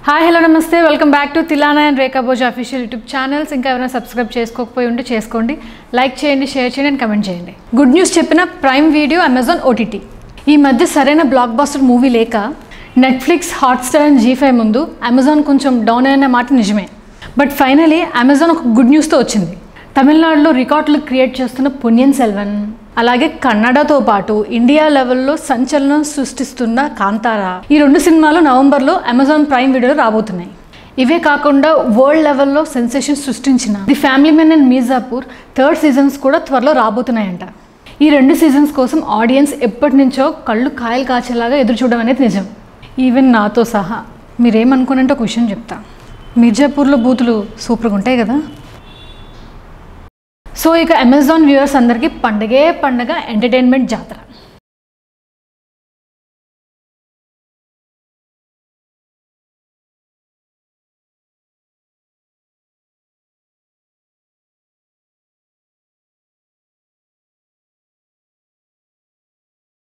hi hello నమస్తే welcome back to Tilana and Rekha Bhoj official YouTube channels ఇంకా ఎవరైనా సబ్స్క్రైబ్ చేసుకోకపోయి ఉంటే చేసుకోండి లైక్ చేయండి షేర్ చేయండి అండ్ కమెంట్ చేయండి గుడ్ న్యూస్ చెప్పిన ప్రైమ్ వీడియో అమెజాన్ ఓటీటీ ఈ మధ్య సరైన బ్లాక్ బాస్టర్ మూవీ లేక Netflix Hotstar and Zee five ముందు అమెజాన్ కొంచెం డౌన్ అయిన మాట నిజమే బట్ ఫైనలీ అమెజాన్ ఒక గుడ్ న్యూస్తో వచ్చింది తమిళనాడులో రికార్డులు క్రియేట్ చేస్తున్న పుణ్యన్ సెల్వన్ అలాగే కన్నడతో పాటు ఇండియా లెవెల్లో సంచలనం సృష్టిస్తున్న కాంతారా ఈ రెండు సినిమాలు నవంబర్లో అమెజాన్ ప్రైమ్ వీడియోలో రాబోతున్నాయి ఇవే కాకుండా వరల్డ్ లెవెల్లో సెన్సేషన్ సృష్టించిన the family men and Mirzapur third seasons కూడా త్వరలో రాబోతున్నాయంట ఈ రెండు సీజన్స్ కోసం ఆడియన్స్ ఎప్పటి నుంచో కళ్ళు కాయలు కాచేలాగా ఎదురు చూడడం అనేది నిజం ఈవెన్ నాతో సహా మీరేమనుకునంటే ఒక విషయం చెప్తా మిర్జాపూర్లో బూతులు సూపర్గా ఉంటాయి కదా సో ఇక అమెజాన్ వ్యూవర్స్ అందరికీ పండగే పండగ ఎంటర్టైన్మెంట్ జాతర